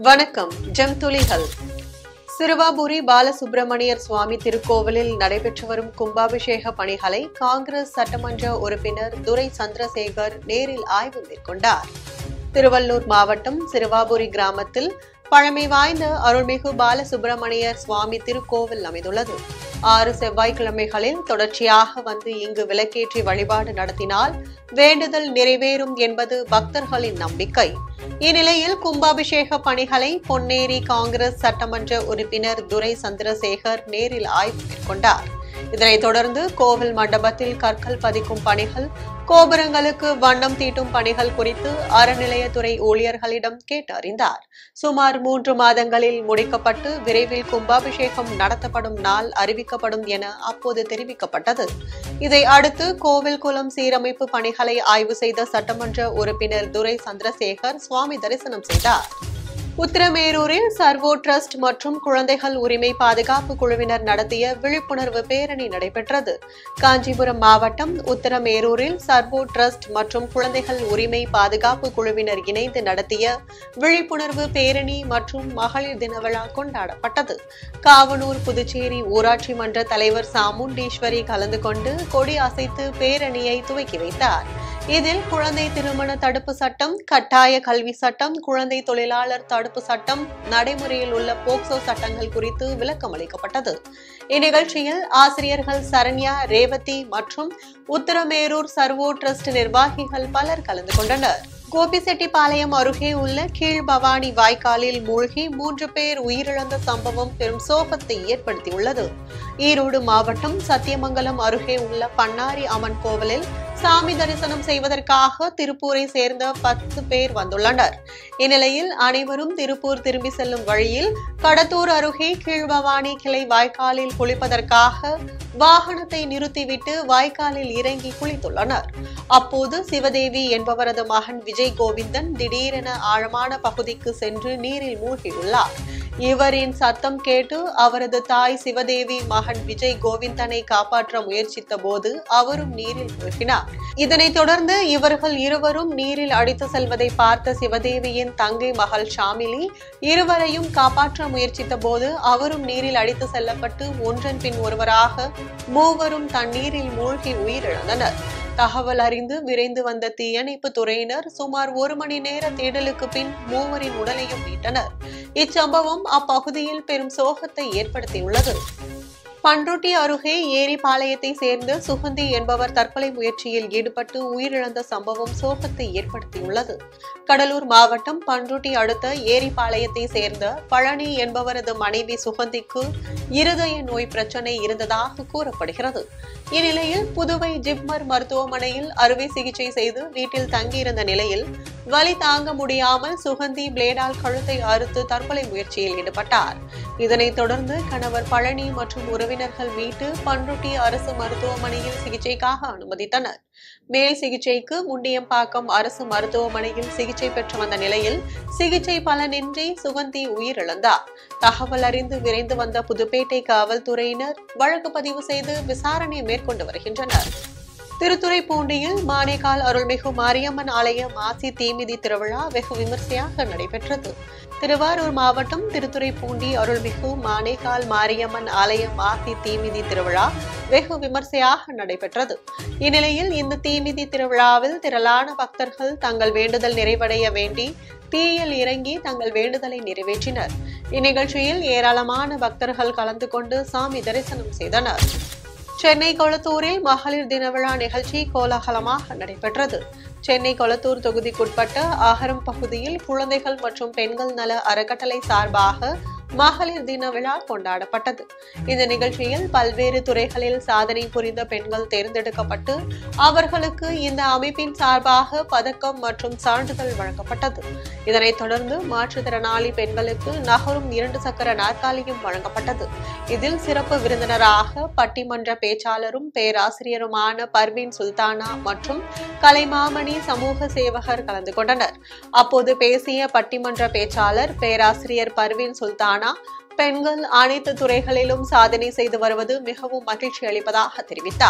வணக்கம் ஜெம் துளிகள் சிறுவாபுரி பாலசுப்பிரமணியர் சுவாமி திருக்கோவிலில் நடைபெற்று வரும் கும்பாபிஷேக பணிகளை காங்கிரஸ் சட்டமன்ற உறுப்பினர் துரை சந்திரசேகர் நேரில் ஆய்வு மேற்கொண்டார் திருவள்ளூர் மாவட்டம் சிறுவாபுரி கிராமத்தில் பழமை வாய்ந்த அருள்மிகு பாலசுப்பிரமணியர் சுவாமி திருக்கோவில் அமைந்துள்ளது ஆறு செவ்வாய்க்கிழமைகளில் தொடர்ச்சியாக வந்து இங்கு விளக்கேற்றி வழிபாடு நடத்தினால் வேண்டுதல் நிறைவேறும் என்பது பக்தர்களின் நம்பிக்கை இந்நிலையில் கும்பாபிஷேக பணிகளை பொன்னேரி காங்கிரஸ் சட்டமன்ற உறுப்பினர் துரை சந்திரசேகர் நேரில் ஆய்வு மேற்கொண்டார் இதனைத் தொடர்ந்து கோவில் மண்டபத்தில் கற்கள் பதிக்கும் பணிகள் கோபுரங்களுக்கு வண்ணம் தீட்டும் பணிகள் குறித்து அறநிலையத்துறை ஊழியர்களிடம் கேட்டறிந்தார் சுமார் மூன்று மாதங்களில் முடிக்கப்பட்டு விரைவில் கும்பாபிஷேகம் நடத்தப்படும் நாள் அறிவிக்கப்படும் என அப்போது தெரிவிக்கப்பட்டது இதை அடுத்து கோவில் குளம் சீரமைப்பு பணிகளை ஆய்வு செய்த சட்டமன்ற உறுப்பினர் துரை சந்திரசேகர் சுவாமி தரிசனம் செய்தார் உத்திரமேரூரில் சர்வோ டிரஸ்ட் மற்றும் குழந்தைகள் உரிமை பாதுகாப்பு குழுவினர் நடத்திய விழிப்புணர்வு பேரணி நடைபெற்றது காஞ்சிபுரம் மாவட்டம் உத்திரமேரூரில் சர்வோ டிரஸ்ட் மற்றும் குழந்தைகள் உரிமை பாதுகாப்பு குழுவினர் இணைந்து நடத்திய விழிப்புணர்வு பேரணி மற்றும் மகளிர் தின விழா கொண்டாடப்பட்டது காவனூர் புதுச்சேரி ஊராட்சி மன்ற தலைவர் சாமுண்டீஸ்வரி கலந்து கொண்டு கொடி அசைத்து பேரணியை துவக்கி வைத்தார் இதில் குழந்தை திருமண தடுப்பு சட்டம் கட்டாய கல்வி சட்டம் குழந்தை தொழிலாளர் தடுப்பு சட்டம் நடைமுறையில் உள்ள போக்சோ சட்டங்கள் குறித்து விளக்கம் அளிக்கப்பட்டது இந்நிகழ்ச்சியில் ஆசிரியர்கள் சரண்யா ரேவதி மற்றும் உத்தரமேரூர் சர்வோ டிரஸ்ட் நிர்வாகிகள் பலர் கலந்து கொண்டனர் கோபிசெட்டிப்பாளையம் அருகே உள்ள கீழ்பவானி வாய்க்காலில் மூழ்கி மூன்று பேர் உயிரிழந்த சம்பவம் பெரும் சோகத்தை ஏற்படுத்தியுள்ளது ஈரோடு மாவட்டம் சத்தியமங்கலம் அருகே உள்ள பன்னாரி அம்மன் கோவிலில் சாமி தரிசனம் செய்வதற்காக திருப்பூரை சேர்ந்த பத்து பேர் வந்துள்ளனர் இந்நிலையில் அனைவரும் திருப்பூர் திரும்பி செல்லும் வழியில் கடத்தூர் அருகே கீழ்பவானி கிளை வாய்க்காலில் குளிப்பதற்காக வாகனத்தை நிறுத்திவிட்டு வாய்க்காலில் இறங்கி குளித்துள்ளனர் அப்போது சிவதேவி என்பவரது மகன் விஜய் கோவிந்தன் திடீரென ஆழமான பகுதிக்கு சென்று நீரில் மூழ்கியுள்ளார் இவரின் சத்தம் கேட்டு அவரது தாய் சிவதேவி மகன் விஜய் கோவிந்தனை காப்பாற்ற முயற்சித்த போது அவரும் நீரில் மூழ்கினார் இதனைத் தொடர்ந்து இவர்கள் இருவரும் நீரில் அடித்து செல்வதை பார்த்த சிவதேவியின் தங்கை மகள் ஷாமிலி இருவரையும் காப்பாற்ற முயற்சித்த போது அவரும் நீரில் அடித்து செல்லப்பட்டு ஒன்றன் பின் ஒருவராக மூவரும் தண்ணீரில் மூழ்கி உயிரிழந்தனர் தகவல் அறிந்து விரைந்து வந்த தீயணைப்பு துறையினர் சுமார் ஒரு மணி நேர தேடலுக்கு பின் மூவரின் உடலையும் மீட்டனர் இச்சம்பவம் அப்பகுதியில் பெரும் சோகத்தை ஏற்படுத்தியுள்ளது பண்ருட்டி அருகே ஏரிபாளையத்தை சேர்ந்த சுகந்தி என்பவர் தற்கொலை முயற்சியில் ஈடுபட்டு உயிரிழந்த சம்பவம் சோகத்தை ஏற்படுத்தியுள்ளது கடலூர் மாவட்டம் பண்ருட்டி அடுத்த ஏரிபாளையத்தை சேர்ந்த பழனி என்பவரது மனைவி சுகந்திக்கு இருதய நோய் பிரச்சனை இருந்ததாக கூறப்படுகிறது இந்நிலையில் புதுவை ஜிப்மர் மருத்துவமனையில் அறுவை சிகிச்சை செய்து வீட்டில் தங்கியிருந்த நிலையில் வலி தாங்க முடியாமல் சுகந்தி பிளேடால் கழுத்தை அறுத்து தற்கொலை முயற்சியில் ஈடுபட்டார் இதனைத் தொடர்ந்து கணவர் பழனி மற்றும் உறவினர்கள் மீட்டு பண்ருட்டி அரசு மருத்துவமனையில் சிகிச்சைக்காக அனுமதித்தனர் மேல் சிகிச்சைக்கு முண்டியம்பாக்கம் அரசு மருத்துவமனையில் சிகிச்சை பெற்று வந்த நிலையில் சிகிச்சை பலனின்றி சுகந்தி உயிரிழந்தார் தகவல் அறிந்து விரைந்து வந்த புதுப்பேட்டை காவல்துறையினர் வழக்கு பதிவு செய்து விசாரணை மேற்கொண்டு வருகின்றனர் திருத்துறைப்பூண்டியில் மானேகால் அருள்மிகு மாரியம்மன் ஆலய மாசி தீமிதி திருவிழா வெகு விமர்சையாக நடைபெற்றது திருவாரூர் மாவட்டம் திருத்துறைப்பூண்டி அருள்மிகு மானேகால் மாரியம்மன் ஆலய மாசி தீமிதி திருவிழா வெகு விமர்சையாக நடைபெற்றது இந்நிலையில் இந்த தீமிதி திருவிழாவில் திரளான பக்தர்கள் தங்கள் வேண்டுதல் நிறைவடைய வேண்டி தீயில் இறங்கி தங்கள் வேண்டுதலை நிறைவேற்றினர் இந்நிகழ்ச்சியில் ஏராளமான பக்தர்கள் கலந்து கொண்டு சாமி தரிசனம் செய்தனர் சென்னை கொளத்தூரில் மகளிர் தின விழா நிகழ்ச்சி கோலாகலமாக நடைபெற்றது சென்னை கொளத்தூர் தொகுதிக்குட்பட்ட ஆகரம் பகுதியில் குழந்தைகள் மற்றும் பெண்கள் நல அறக்கட்டளை சார்பாக மகளிர் தின விழா கொண்டாடப்பட்டது இந்த நிகழ்ச்சியில் பல்வேறு துறைகளில் சாதனை புரிந்த பெண்கள் தேர்ந்தெடுக்கப்பட்டு அவர்களுக்கு இந்த அமைப்பின் சார்பாக பதக்கம் மற்றும் சான்றிதழ் வழங்கப்பட்டது இதனைத் தொடர்ந்து மாற்றுத்திறனாளி பெண்களுக்கு நகரும் இரண்டு சக்கர நாற்காலியும் வழங்கப்பட்டது இதில் சிறப்பு விருந்தினராக பட்டிமன்ற பேச்சாளரும் பேராசிரியருமான பர்வீன் சுல்தானா மற்றும் கலைமாமணி சமூக சேவகர் கலந்து கொண்டனர் அப்போது பேசிய பட்டிமன்ற பேச்சாளர் பேராசிரியர் பர்வீன் சுல்தானா பெண்கள் அனைத்து துறைகளிலும் சாதனை செய்து வருவது மிகவும் மகிழ்ச்சி அளிப்பதாக தெரிவித்தார்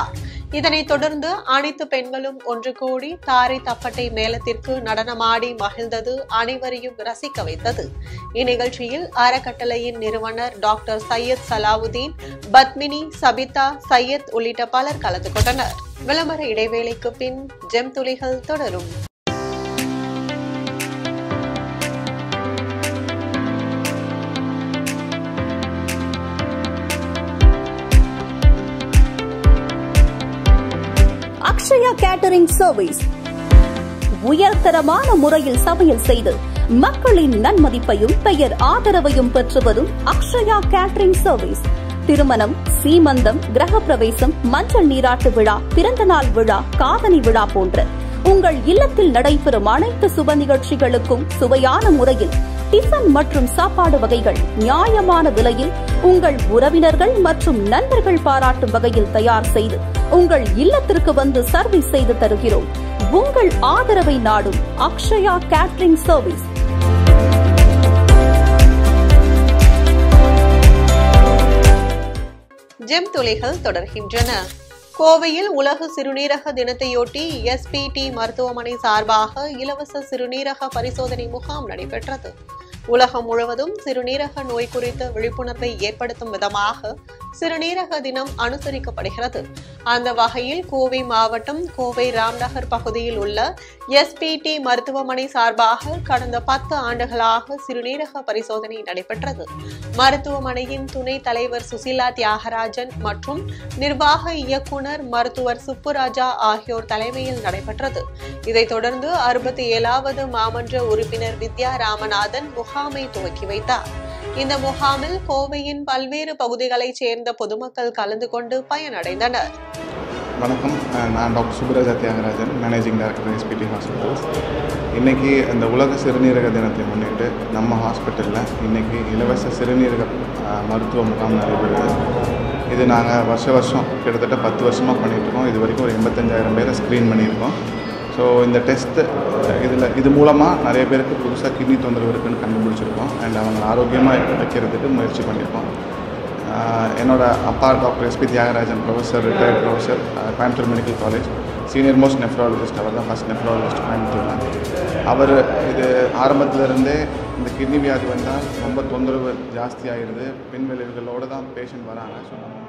இதனைத் தொடர்ந்து அனைத்து பெண்களும் ஒன்று கூடி தாரை தப்பட்டை மேளத்திற்கு நடனமாடி மகிழ்ந்தது அனைவரையும் ரசிக்க வைத்தது இந்நிகழ்ச்சியில் அறக்கட்டளையின் நிறுவனர் டாக்டர் சையத் சலாவுதீன் பத்மினி சபிதா சையத் உள்ளிட்ட பலர் கலந்து கொண்டனர் விளம்பர இடைவேளைக்கு பின் ஜெம் துளிகள் தொடரும் அக்ஷயா கேட்டரிங் சர்வீஸ் உயர்தரமான முறையில் சமையல் செய்து மக்களின் நன்மதிப்பையும் பெயர் ஆதரவையும் பெற்று வரும் அக்ஷயா கேட்டரிங் சர்வீஸ் திருமணம் சீமந்தம் கிரகப்பிரவேசம் மஞ்சள் நீராட்டு விழா பிறந்தநாள் விழா காதணி விழா போன்ற உங்கள் இல்லத்தில் நடைபெறும் அனைத்து சுப நிகழ்ச்சிகளுக்கும் சுவையான முறையில் டிஃபன் மற்றும் சாப்பாடு வகைகள் நியாயமான விலையில் உங்கள் உறவினர்கள் மற்றும் நண்பர்கள் பாராட்டும் வகையில் தயார் செய்து உங்கள் இல்லத்திற்கு வந்து சர்வீஸ் செய்து தருகிறோம் உங்கள் ஆதரவை நாடும் அக்ஷயா கேட்டரிங் சர்வீஸ் ஜெம் துளிகள் தொடர்கின்றன கோவையில் உலக சிறுநீரக தினத்தையொட்டி எஸ்பிடி மருத்துவமனை சார்பாக இலவச சிறுநீரக பரிசோதனை முகாம் நடைபெற்றது உலகம் முழுவதும் சிறுநீரக நோய் குறித்த விழிப்புணர்வை ஏற்படுத்தும் விதமாக சிறுநீரக தினம் அனுசரிக்கப்படுகிறது அந்த வகையில் கோவை மாவட்டம் கோவை ராம்நகர் பகுதியில் உள்ள எஸ்பிடி மருத்துவமனை சார்பாக கடந்த பத்து ஆண்டுகளாக சிறுநீரக பரிசோதனை நடைபெற்றது மருத்துவமனையின் துணை தலைவர் சுசிலா தியாகராஜன் மற்றும் நிர்வாக இயக்குனர் மருத்துவர் சுப்புராஜா ஆகியோர் தலைமையில் நடைபெற்றது இதைத் தொடர்ந்து அறுபத்தி ஏழாவது மாமன்ற உறுப்பினர் வித்யா ராமநாதன் முகாமை துவக்கி வைத்தார் இந்த முகாமில் கோவையின் பல்வேறு பகுதிகளைச் சேர்ந்த பொதுமக்கள் கலந்து கொண்டு பயனடைந்தனர் வணக்கம் அஹ் நான் doctor Supraja Thiagarajan managing director SPT hospitals இன்றைக்கி அந்த உலக சிறுநீரக தினத்தை முன்னிட்டு நம்ம ஹாஸ்பிட்டலில் இன்றைக்கி இலவச சிறுநீரக அஹ், மருத்துவ முகாம் நடைபெறுது இது நாங்கள் வருஷ வருஷம் கிட்டத்தட்ட பத்து வருஷமாக பண்ணிகிட்ருக்கோம் இது வரைக்கும் ஒரு எண்பத்தஞ்சாயிரம் பேரை ஸ்க்ரீன் பண்ணியிருக்கோம் ஸோ இந்த டெஸ்ட்டு இதில் இது மூலமாக நிறைய பேருக்கு புதுசாக கிட்னி தொந்தரவு இருக்குன்னு கண்டுபிடிச்சிருக்கோம் அண்ட் அவங்க ஆரோக்கியமாக வைக்கிறதுக்கு முயற்சி பண்ணியிருக்கோம் ஆஹ் என்னோட அப்பா doctor SP Thiagarajan professor retired professor Coimbatore medical college senior most nephrologist அவர் தான் ஃபஸ்ட் நெஃப்ராலஜிஸ்ட் கோயம்புத்தூரில் அவர் இது ஆரம்பத்துல இருந்தே இந்த கிட்னி வியாதி வந்தால் ரொம்ப தொந்தரவு ஜாஸ்தி ஆகிடுது பின் விளைவுகளோடு தான் பேஷண்ட் வராங்க ஸோ நம்ம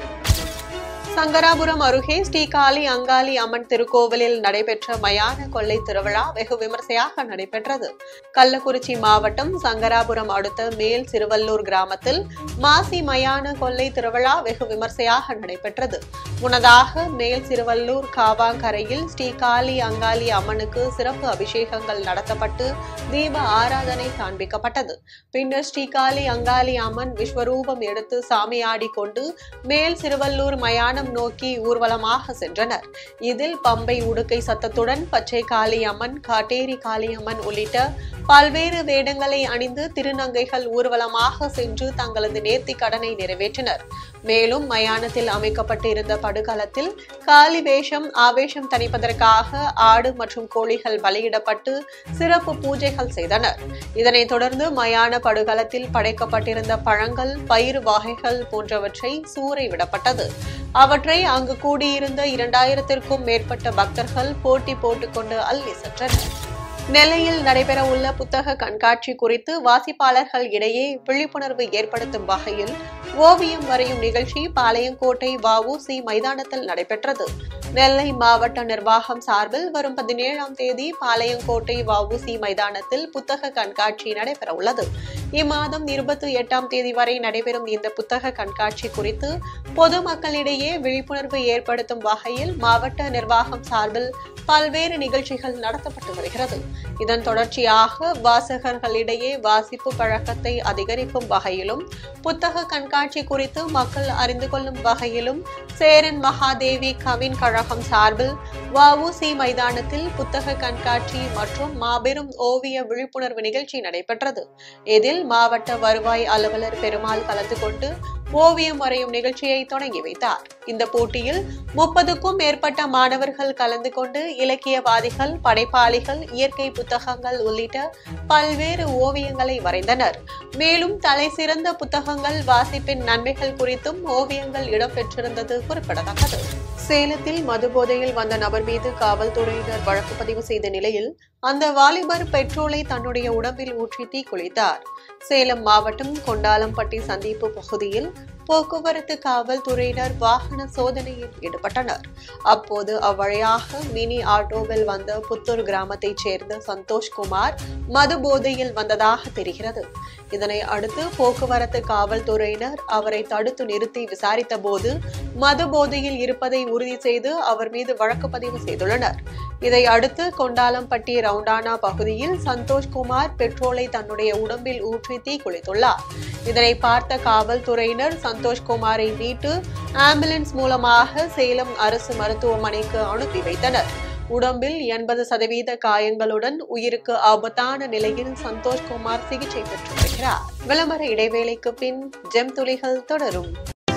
சங்கராபுரம் அருகே ஸ்ரீகாளி அங்காளி அம்மன் திருக்கோவிலில் நடைபெற்ற மயான கொள்ளை திருவிழா வெகு விமர்சையாக நடைபெற்றது கள்ளக்குறிச்சி மாவட்டம் சங்கராபுரம் அடுத்த மேல் சிறுவல்லூர் கிராமத்தில் மாசி மயான கொள்ளை திருவிழா வெகு விமர்சையாக நடைபெற்றது முன்னதாக மேல் சிறுவல்லூர் காவாங்கரையில் ஸ்ரீகாளி அங்காளி அம்மனுக்கு சிறப்பு அபிஷேகங்கள் நடத்தப்பட்டு தீப ஆராதனை காண்பிக்கப்பட்டது பின்னர் ஸ்ரீகாளி அங்காளி அம்மன் விஸ்வரூபம் எடுத்து சாமியாடி கொண்டு மேல் சிறுவல்லூர் மயானம் நோக்கி ஊர்வலமாக சென்றனர் இதில் பம்பை உடுக்கை சத்தத்துடன் பச்சை காளியம்மன் காட்டேரி காளியம்மன் உள்ளிட்ட பல்வேறு வேடங்களை அணிந்து திருநங்கைகள் ஊர்வலமாக சென்று தங்களது நேர்த்தி கடனை நிறைவேற்றினர் மேலும் மயானத்தில் அமைக்கப்பட்டு இருந்த படுகளத்தில் காளி வேஷம் ஆவேசம் தணிப்பதற்காக ஆடு மற்றும் கோழிகள் பலியிடப்பட்டு சிறப்பு பூஜைகள் செய்தனர் இதனைத் தொடர்ந்து மயான படுகளத்தில் படைக்கப்பட்டிருந்த பழங்கள் பயிர் வகைகள் போன்றவற்றை சூறை விடப்பட்டது அவற்றை அங்கு கூடியிருந்த இரண்டாயிரத்திற்கும் மேற்பட்ட பக்தர்கள் போட்டி போட்டுக்கொண்டு அள்ளி சென்றனர் நெல்லையில் நடைபெறவுள்ள புத்தக கண்காட்சி குறித்து வாசிப்பாளர்கள் இடையே விழிப்புணர்வு ஏற்படுத்தும் வகையில் ஓவியம் வரையும் நிகழ்ச்சி பாளையங்கோட்டை வஉசி மைதானத்தில் நடைபெற்றது நெல்லை மாவட்ட நிர்வாகம் சார்பில் வரும் பதினேழாம் தேதி பாளையங்கோட்டை வஉசி மைதானத்தில் புத்தக கண்காட்சி நடைபெற உள்ளது இம்மாதம் இருபத்தி எட்டாம் தேதி வரை நடைபெறும் இந்த புத்தக கண்காட்சி குறித்து பொதுமக்களிடையே விழிப்புணர்வு ஏற்படுத்தும் வகையில் மாவட்ட நிர்வாகம் சார்பில் பல்வேறு நிகழ்ச்சிகள் நடத்தப்பட்டு வருகிறது இதன் தொடர்ச்சியாக வாசகர்களிடையே வாசிப்பு பழக்கத்தை அதிகரிக்கும் வகையிலும் புத்தக கண்காட்சி குறித்து மக்கள் அறிந்து கொள்ளும் வகையிலும் சேரன் மகாதேவி கவின் கழகம் சார்பில் வஉசி மைதானத்தில் புத்தக கண்காட்சி மற்றும் மாபெரும் ஓவிய விழிப்புணர்வு நிகழ்ச்சி நடைபெற்றது இதில் மாவட்ட வருவாய் அலுவலர் பெருமாள் கலந்து கொண்டு ஓவியம் வரையும் நிகழ்ச்சியை தொடங்கி வைத்தார் இந்த போட்டியில் முப்பதுக்கும் மேற்பட்ட மாணவர்கள் கலந்து கொண்டு இலக்கியவாதிகள் படைப்பாளிகள் இயற்கை புத்தகங்கள் உள்ளிட்ட பல்வேறு ஓவியங்களை வரைந்தனர் மேலும் தலை சிறந்த புத்தகங்கள் வாசிப்பின் நன்மைகள் குறித்தும் ஓவியங்கள் இடம்பெற்றிருந்தது குறிப்பிடத்தக்கது சேலத்தில் மதுபோதையில் வந்த நபர் மீது காவல்துறையினர் வழக்கு பதிவு செய்த நிலையில் அந்த வாலிபர் பெட்ரோலை தன்னுடைய உடம்பில் ஊற்றி தீக்குளித்தார் சேலம் மாவட்டம் கொண்டாலம்பட்டி சந்திப்பு பகுதியில் போக்குவரத்து காவல்துறையினர் வாகன சோதனையில் ஈடுபட்டனர் அப்போது அவ்வழியாக மினி ஆட்டோவில் வந்த புத்தூர் கிராமத்தைச் சேர்ந்த சந்தோஷ்குமார் மது போதையில் வந்ததாக தெரிகிறது இதனை அடுத்து போக்குவரத்து காவல்துறையினர் அவரை தடுத்து நிறுத்தி விசாரித்த போது மது போதையில் இருப்பதை உறுதி செய்து அவர் மீது வழக்கு பதிவு செய்துள்ளனர் இதை அடுத்து கொண்டாலம்பட்டி ரவுண்டானா பகுதியில் சந்தோஷ்குமார் பெட்ரோலை தன்னுடைய உடம்பில் ஊற்றி தீக்குளித்துள்ளார் இதனை பார்த்த காவல்துறையினர் சந்தோஷ்குமாரை மீட்டு ஆம்புலன்ஸ் மூலமாக சேலம் அரசு மருத்துவமனைக்கு அனுப்பி வைத்தனர் உடம்பில் எண்பது சதவீத காயங்களுடன் உயிருக்கு ஆபத்தான நிலையில் சந்தோஷ்குமார் சிகிச்சை பெற்று வருகிறார் விளம்பர இடைவேளைக்கு பின் ஜெம் துளிகள் தொடரும்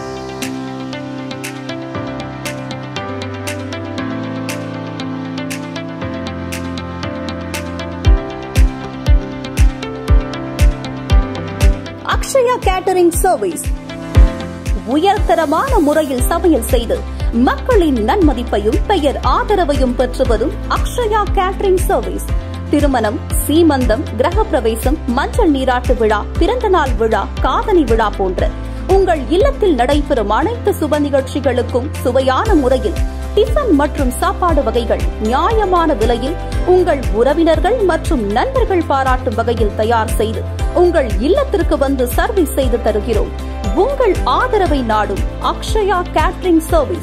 அக்ஷயா கேட்டரிங் சர்வீஸ் உயர்தரமான முறையில் சமையல் செய்து மக்களின் நன்மதிப்பையும் பெயர் ஆதரவையும் பெற்று வரும் அக்ஷயா கேட்டரிங் சர்வீஸ் திருமணம் சீமந்தம் கிரகப்பிரவேசம் மஞ்சள் நீராட்டு விழா பிறந்தநாள் விழா காதணி விழா போன்ற உங்கள் இல்லத்தில் நடைபெறும் அனைத்து சுப நிகழ்ச்சிகளுக்கும் சுவையான முறையில் டிஃபன் மற்றும் சாப்பாடு வகைகள் நியாயமான விலையில் உங்கள் உறவினர்கள் மற்றும் நண்பர்கள் பாராட்டும் வகையில் தயார் செய்து உங்கள் இல்லத்திற்கு வந்து சர்வீஸ் செய்து தருகிறோம் உங்கள் ஆதரவை நாடும் அக்ஷயா கேட்டரிங் சர்வீஸ்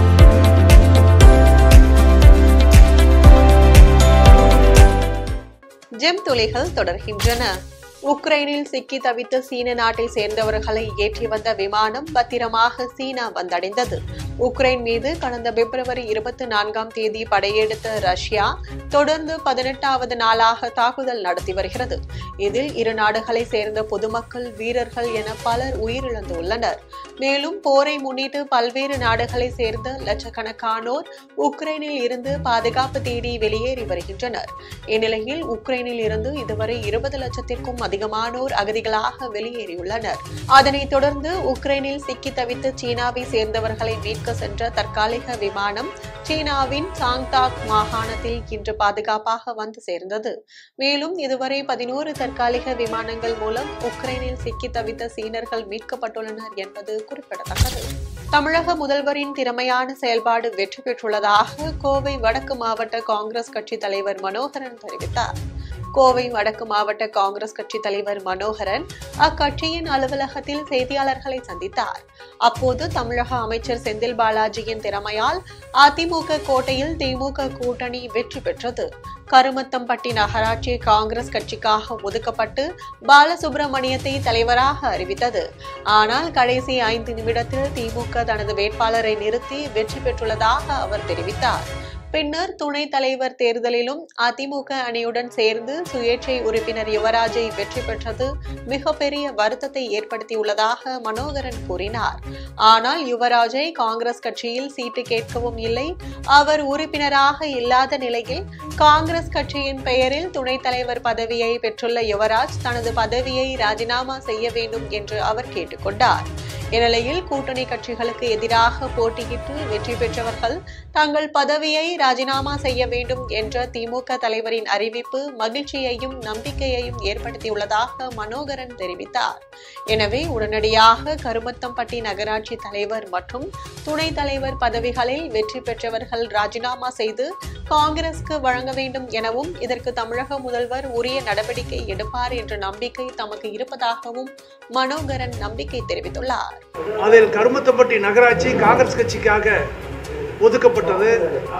ஜெம் துளிகள் தொடர்கின்றன உக்ரைனில் சிக்கி தவித்த சீன நாட்டை சேர்ந்தவர்களை ஏற்றி வந்த விமானம் பத்திரமாக சீனா வந்தடைந்தது உக்ரைன் மீது கடந்த பிப்ரவரி இருபத்தி நான்காம் தேதி படையெடுத்த ரஷ்யா தொடர்ந்து பதினெட்டாவது நாளாக தாக்குதல் நடத்தி வருகிறது இதில் இரு நாடுகளை சேர்ந்த பொதுமக்கள் வீரர்கள் என பலர் உயிரிழந்துள்ளனர் மேலும் போரை முன்னிட்டு பல்வேறு நாடுகளை சேர்ந்த லட்சக்கணக்கானோர் உக்ரைனில் இருந்து பாதுகாப்பு தேடி வெளியேறி வருகின்றனர் இந்நிலையில் உக்ரைனில் இருந்து இதுவரை இருபது லட்சத்திற்கும் அதிகமானோர் அகதிகளாக வெளியேறியுள்ளனர் அதனைத் தொடர்ந்து உக்ரைனில் சிக்கி தவித்த சீனாவை சேர்ந்தவர்களை மீட்க சென்ற தற்காலிக விமானம் சீனாவின் சாங்தாக் மாகாணத்தில் இன்று பாதுகாப்பாக வந்து சேர்ந்தது மேலும் இதுவரை பதினோரு தற்காலிக விமானங்கள் மூலம் உக்ரைனில் சிக்கி தவித்த சீனர்கள் மீட்கப்பட்டுள்ளனர் என்பது குறிப்பிடத்தக்கது தமிழக முதல்வரின் திறமையான செயல்பாடு வெற்றி பெற்றுள்ளதாக கோவை வடக்கு மாவட்ட காங்கிரஸ் கட்சி தலைவர் மனோகரன் தெரிவித்தார் கோவை வடக்கு மாவட்ட காங்கிரஸ் கட்சி தலைவர் மனோகரன் அக்கட்சியின் அலுவலகத்தில் செய்தியாளர்களை சந்தித்தார் அப்போது தமிழக அமைச்சர் செந்தில் பாலாஜியின் திறமையால் அதிமுக கோட்டையில் திமுக கூட்டணி வெற்றி பெற்றது கருமத்தம்பட்டி நகராட்சி காங்கிரஸ் கட்சிக்காக ஒதுக்கப்பட்டு பாலசுப்ரமணியத்தை தலைவராக அறிவித்தது ஆனால் கடைசி ஐந்து நிமிடத்தில் திமுக தனது வேட்பாளரை நிறுத்தி வெற்றி பெற்றுள்ளதாக அவர் தெரிவித்தார் பின்னர் துணைத் தலைவர் தேர்தலிலும் அதிமுக அணியுடன் சேர்ந்து சுயேட்சை உறுப்பினர் யுவராஜை வெற்றி பெற்றது மிகப்பெரிய வருத்தத்தை ஏற்படுத்தியுள்ளதாக மனோகரன் கூறினார் ஆனால் யுவராஜை காங்கிரஸ் கட்சியில் சீட்டு கேட்கவும் இல்லை அவர் உறுப்பினராக இல்லாத நிலையில் காங்கிரஸ் கட்சியின் பெயரில் துணைத் தலைவர் பதவியை பெற்றுள்ள யுவராஜ் தனது பதவியை ராஜினாமா செய்ய வேண்டும் என்று அவர் கேட்டுக்கொண்டார் இந்நிலையில் கூட்டணி கட்சிகளுக்கு எதிராக போட்டியிட்டு வெற்றி பெற்றவர்கள் தங்கள் பதவியை ராஜினாமா செய்ய வேண்டும் என்ற திமுக தலைவரின் அறிவிப்பு மகிழ்ச்சியையும் நம்பிக்கையையும் ஏற்படுத்தியுள்ளதாக மனோகரன் தெரிவித்தார் எனவே உடனடியாக கருமத்தம்பட்டி நகராட்சி தலைவர் மற்றும் துணைத் தலைவர் பதவிகளில் வெற்றி பெற்றவர்கள் ராஜினாமா செய்து காங்கிரஸ்க்கு வழங்க வேண்டும் எனவும் இதற்கு தமிழக முதல்வர் உரிய நடவடிக்கை எடுப்பார் என்ற நம்பிக்கை தமக்கு இருப்பதாகவும் மனோகரன் நம்பிக்கை தெரிவித்துள்ளார் அதில் கருமத்தம்பட்டி நகராட்சி காங்கிரஸ் கட்சிக்காக ஒதுக்கப்பட்டது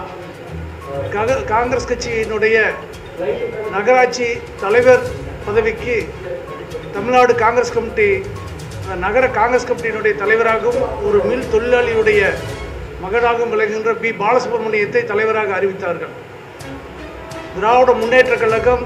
காக- காங்கிரஸ் கட்சியினுடைய நகராட்சி தலைவர் பதவிக்கு தமிழ்நாடு காங்கிரஸ் கமிட்டி அஹ், நகர காங்கிரஸ் கமிட்டியினுடைய தலைவராகவும் ஒரு மில் தொழிலாளியுடைய மகனாகவும் விளங்குகின்ற பி பாலசுப்ரமணியத்தை தலைவராக அறிவித்தார்கள் திராவிட முன்னேற்றக் கழகம்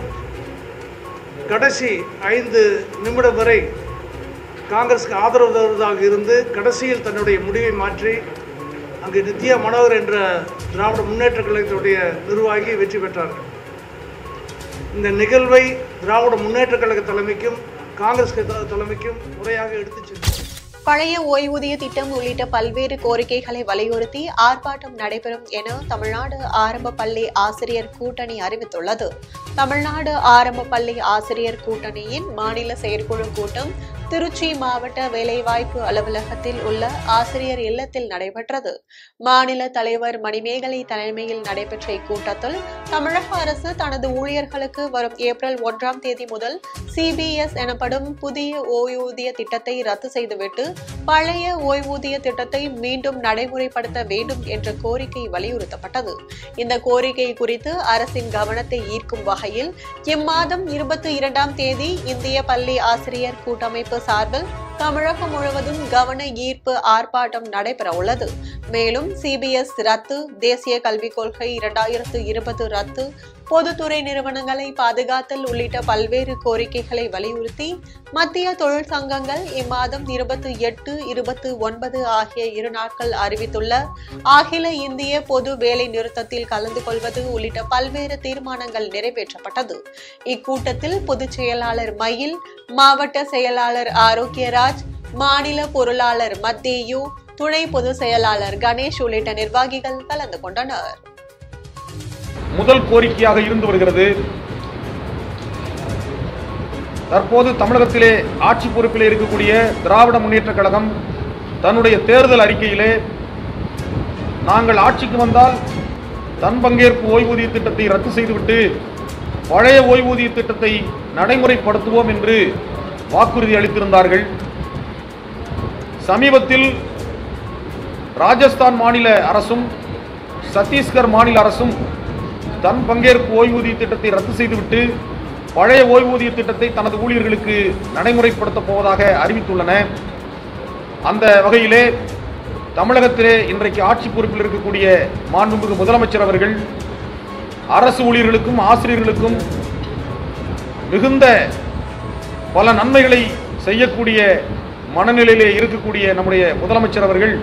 கடைசி ஐந்து நிமிடம் வரை காங்கிரஸுக்கு ஆதரவு தருவதாக இருந்து கடைசியில் தன்னுடைய முடிவை மாற்றி அங்கு நித்யா மனோகர் என்ற திராவிட முன்னேற்ற கழகத்தினுடைய நிர்வாகி வெற்றி பெற்றார்கள் இந்த நிகழ்வை திராவிட முன்னேற்ற கழக தலைமைக்கும் காங்கிரஸ் க- தலைமைக்கும் முறையாக எடுத்துச் சென்றோம் பழைய ஓய்வூதிய திட்டம் உள்ளிட்ட பல்வேறு கோரிக்கைகளை வலியுறுத்தி ஆர்ப்பாட்டம் நடைபெறும் என தமிழ்நாடு ஆரம்ப பள்ளி ஆசிரியர் கூட்டணி அறிவித்துள்ளது தமிழ்நாடு ஆரம்ப பள்ளி ஆசிரியர் கூட்டணியின் மாநில செயற்குழு கூட்டம் திருச்சி மாவட்ட வேலைவாய்ப்பு அலுவலகத்தில் உள்ள ஆசிரியர் இல்லத்தில் நடைபெற்றது மாநில தலைவர் மணிமேகலை தலைமையில் நடைபெற்ற இக்கூட்டத்தில் தமிழக அரசு தனது ஊழியர்களுக்கு வரும் ஏப்ரல் ஒன்றாம் தேதி முதல் சிபிஎஸ் எனப்படும் புதிய ஓய்வூதிய திட்டத்தை ரத்து செய்துவிட்டு பழைய ஓய்வூதிய திட்டத்தை மீண்டும் நடைமுறைப்படுத்த வேண்டும் என்ற கோரிக்கை வலியுறுத்தப்பட்டது இந்த கோரிக்கை குறித்து அரசின் கவனத்தை ஈர்க்கும் வகையில் இம்மாதம் இருபத்தி இரண்டாம் தேதி இந்திய பள்ளி ஆசிரியர் கூட்டமைப்பு சார்பில் தமிழகம் முழுவதும் கவன ஈர்ப்பு ஆர்ப்பாட்டம் நடைபெற உள்ளது மேலும் சிபிஎஸ் ரத்து தேசிய கல்விக் கொள்கை இரண்டாயிரத்து இருபது ரத்து பொதுத்துறை நிறுவனங்களை பாதுகாத்தல் உள்ளிட்ட பல்வேறு கோரிக்கைகளை வலியுறுத்தி மத்திய தொழிற்சங்கங்கள் இம்மாதம் இருபத்தி எட்டு இருபத்தி ஒன்பது ஆகிய இரு நாட்கள் அறிவித்துள்ள அகில இந்திய பொது வேலை நிறுத்தத்தில் கலந்து கொள்வது உள்ளிட்ட பல்வேறு தீர்மானங்கள் நிறைவேற்றப்பட்டது இக்கூட்டத்தில் பொதுச் செயலாளர் மயில் மாவட்ட செயலாளர் ஆரோக்கியராஜ் மாநில பொருளாளர் மத்தேயு துணை பொதுச் செயலாளர் கணேஷ் உள்ளிட்ட நிர்வாகிகள் கலந்து கொண்டனர் முதல் கோரிக்கையாக இருந்து வருகிறது தற்போது தமிழகத்திலே ஆட்சி பொறுப்பிலே இருக்கக்கூடிய திராவிட முன்னேற்றக் கழகம் தன்னுடைய தேர்தல் அறிக்கையிலே நாங்கள் ஆட்சிக்கு வந்தால் தன் பங்கேற்பு ஓய்வூதிய திட்டத்தை ரத்து செய்துவிட்டு பழைய ஓய்வூதிய திட்டத்தை நடைமுறைப்படுத்துவோம் என்று வாக்குறுதி அளித்திருந்தார்கள் சமீபத்தில் ராஜஸ்தான் மாநில அரசும் சத்தீஸ்கர் மாநில அரசும் தன் பங்கேற்பு ஓய்வூதிய திட்டத்தை ரத்து செய்துவிட்டு பழைய ஓய்வூதிய திட்டத்தை தனது ஊழியர்களுக்கு நடைமுறைப்படுத்தப் போவதாக அறிவித்துள்ளன அந்த வகையிலே தமிழகத்திலே இன்றைக்கு ஆட்சி பொறுப்பில் இருக்கக்கூடிய மாண்புமிகு முதலமைச்சர் அவர்கள் அரசு ஊழியர்களுக்கும் ஆசிரியர்களுக்கும் மிகுந்த பல நன்மைகளை செய்யக்கூடிய மனநிலையிலே இருக்கக்கூடிய நம்முடைய முதலமைச்சர் அவர்கள்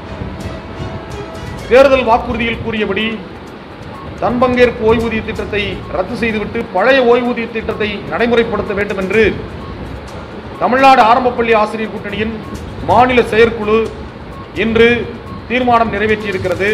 தேர்தல் வாக்குறுதியில் கூறியபடி தன் பங்கேற்பு ஓய்வூதிய திட்டத்தை ரத்து செய்துவிட்டு பழைய ஓய்வூதிய திட்டத்தை நடைமுறைப்படுத்த வேண்டும் என்று தமிழ்நாடு ஆரம்பப்பள்ளி ஆசிரியர் கூட்டணியின் மாநில செயற்குழு இன்று தீர்மானம் நிறைவேற்றியிருக்கிறது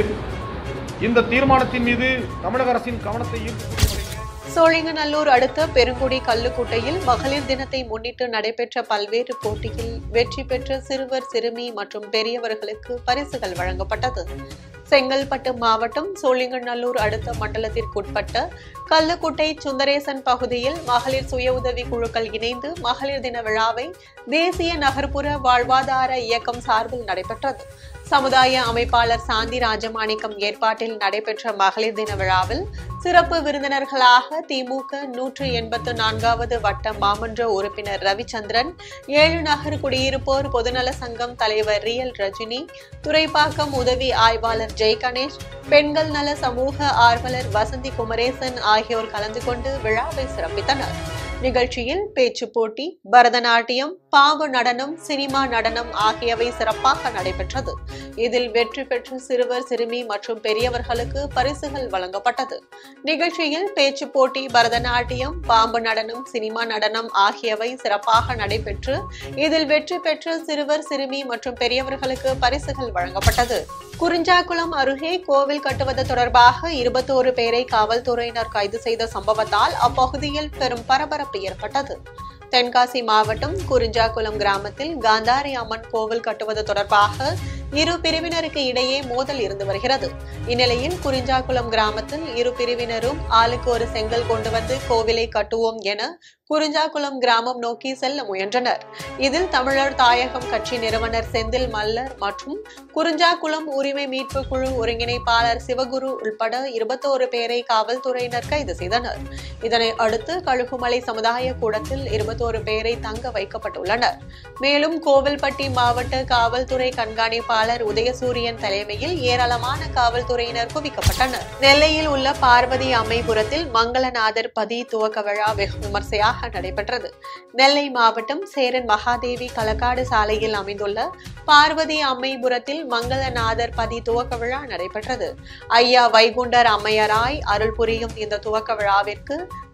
இந்த தீர்மானத்தின் மீது தமிழக அரசின் கவனத்தை ஈர்க்கக்கூடிய வகையில் சோழிங்கநல்லூர் அடுத்த பெருங்குடி கல்லுக்குட்டையில் மகளிர் தினத்தை முன்னிட்டு நடைபெற்ற பல்வேறு போட்டியில் வெற்றி பெற்ற சிறுவர் சிறுமி மற்றும் பெரியவர்களுக்கு பரிசுகள் வழங்கப்பட்டது செங்கல்பட்டு மாவட்டம் சோழிங்கநல்லூர் அடுத்த மண்டலத்திற்குட்பட்ட கல்லுக்குட்டை சுந்தரேசன் பகுதியில் மகளிர் சுய உதவி குழுக்கள் இணைந்து மகளிர் தின விழாவை தேசிய நகர்ப்புற வாழ்வாதார இயக்கம் சார்பில் நடைபெற்றது சமுதாய அமைப்பாளர் சாந்தி ராஜமாணிக்கம் ஏற்பாட்டில் நடைபெற்ற மகளிர் தின விழாவில் சிறப்பு விருந்தினர்களாக திமுக நூற்று எண்பத்து நான்காவது வட்ட மாமன்ற உறுப்பினர் ரவிச்சந்திரன் ஏழு நகர் குடியிருப்போர் பொதுநல சங்கம் தலைவர் ரியல் ரஜினி துறைப்பாக்கம் உதவி ஆய்வாளர் ஜெய் கணேஷ் பெண்கள் நல சமூக ஆர்வலர் வசந்தி குமரேசன் ஆகியோர் கலந்து கொண்டு விழாவை சிறப்பித்தனர் நிகழ்ச்சியில் பேச்சு போட்டி பரதநாட்டியம் பாம்பு நடனம் சினிமா நடனம் ஆகியவை சிறப்பாக நடைபெற்றது இதில் வெற்றி பெற்ற சிறுவர் சிறுமி மற்றும் பெரியவர்களுக்கு பரிசுகள் வழங்கப்பட்டது நிகழ்ச்சியில் பேச்சு போட்டி பரதநாட்டியம் பாம்பு நடனம் சினிமா நடனம் ஆகியவை சிறப்பாக நடைபெற்று இதில் வெற்றி பெற்ற சிறுவர் சிறுமி மற்றும் பெரியவர்களுக்கு பரிசுகள் வழங்கப்பட்டது குறிஞ்சாக்குளம் அருகே கோவில் கட்டுவது தொடர்பாக இருபத்தோரு பேரை காவல்துறையினர் கைது செய்த சம்பவத்தால் அப்பகுதியில் பெரும் பரபரப்பு ஏற்பட்டது தென்காசி மாவட்டம் குறிஞ்சாக்குளம் கிராமத்தில் காந்தாரி அம்மன் கோவில் கட்டுவது தொடர்பாக இரு பிரிவினருக்கு இடையே மோதல் இருந்து வருகிறது இந்நிலையில் குறிஞ்சாக்குளம் கிராமத்தில் இரு பிரிவினரும் ஆளுக்கு ஒரு செங்கல் கொண்டு வந்து கோவிலை கட்டுவோம் என குறிஞ்சாக்குளம் கிராமம் நோக்கி செல்ல முயன்றனர் இதில் தமிழர் தாயகம் கட்சி நிறுவனர் செந்தில் மல்லர் மற்றும் குறிஞ்சாக்குளம் உரிமை மீட்பு குழு ஒருங்கிணைப்பாளர் சிவகுரு உள்பட இருபத்தோரு பேரை காவல்துறையினர் கைது செய்தனர் இதனை அடுத்து கழுகுமலை சமுதாய கூடத்தில் இருபத்தோரு பேரை தங்க வைக்கப்பட்டுள்ளனர் மேலும் கோவில்பட்டி மாவட்ட காவல்துறை கண்காணிப்பாளர் உதயசூரியன் தலைமையில் ஏராளமான காவல்துறையினர் குவிக்கப்பட்டனர் நெல்லையில் உள்ள பார்வதி அம்மைபுரத்தில் மங்களநாதர் பதி துவக்க விழா வெகு விமர்சையாக நடைபெற்றது நெல்லை மாவட்டம் சேரன் மகாதேவி களக்காடு சாலையில் அமைந்துள்ள பார்வதி அம்மைபுரத்தில் மங்களநாதர் பதி துவக்க விழா நடைபெற்றது ஐயா வைகுண்டர் அம்மையராய் அருள் புரியும் இந்த துவக்க விழாவிற்கு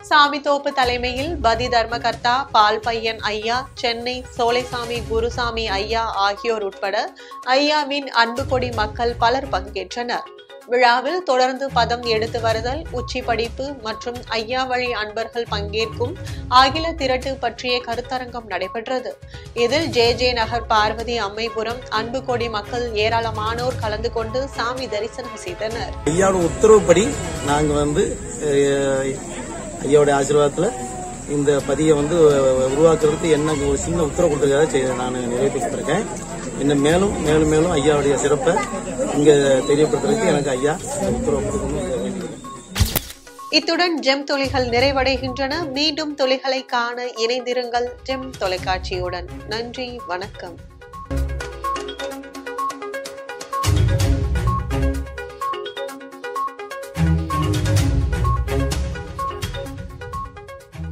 சாமித்தோப்பு தலைமையில் பதி தர்மகர்த்தா பால் பையன் ஐயா சென்னை சோலைசாமி குருசாமி ஐயா ஆகியோர் உட்பட ஐயாவின் அன்பு கொடி மக்கள் பலர் பங்கேற்றனர் விழாவில் தொடர்ந்து பதம் எடுத்து வருதல் உச்சி படிப்பு மற்றும் ஐயா வழி அன்பர்கள் பங்கேற்கும் அகில திரட்டு பற்றிய கருத்தரங்கம் நடைபெற்றது இதில் ஜே ஜே நகர் பார்வதி அம்மைபுரம் அன்பு கொடி மக்கள் ஏராளமானோர் கலந்து கொண்டு சாமி தரிசனம் செய்தனர் ஐயாவோட உத்தரவுப்படி நாங்க வந்து அஹ், ஐயாவோட ஆசீர்வாதத்துல இந்த பதியை வந்து அஹ், உருவாக்குறதுக்கு என்ன ஒரு சின்ன உத்தரவு கொடுத்ததுக்காக செய்ய நான் நிறைவேற்றிருக்கேன் இன்னும் மேலும் மேலும் மேலும் ஐயாவுடைய சிறப்பை இங்க தெரியப்படுத்துறதுக்கு எனக்கு ஐயா உத்தரவு கொடுக்கணும்னு வேண்டிக்கிறேன் இத்துடன் ஜெம் தொலைகள் நிறைவடைகின்றன மீண்டும் தொலைகளை காண இணைந்திருங்கள் ஜெம் தொலைக்காட்சியுடன் நன்றி வணக்கம்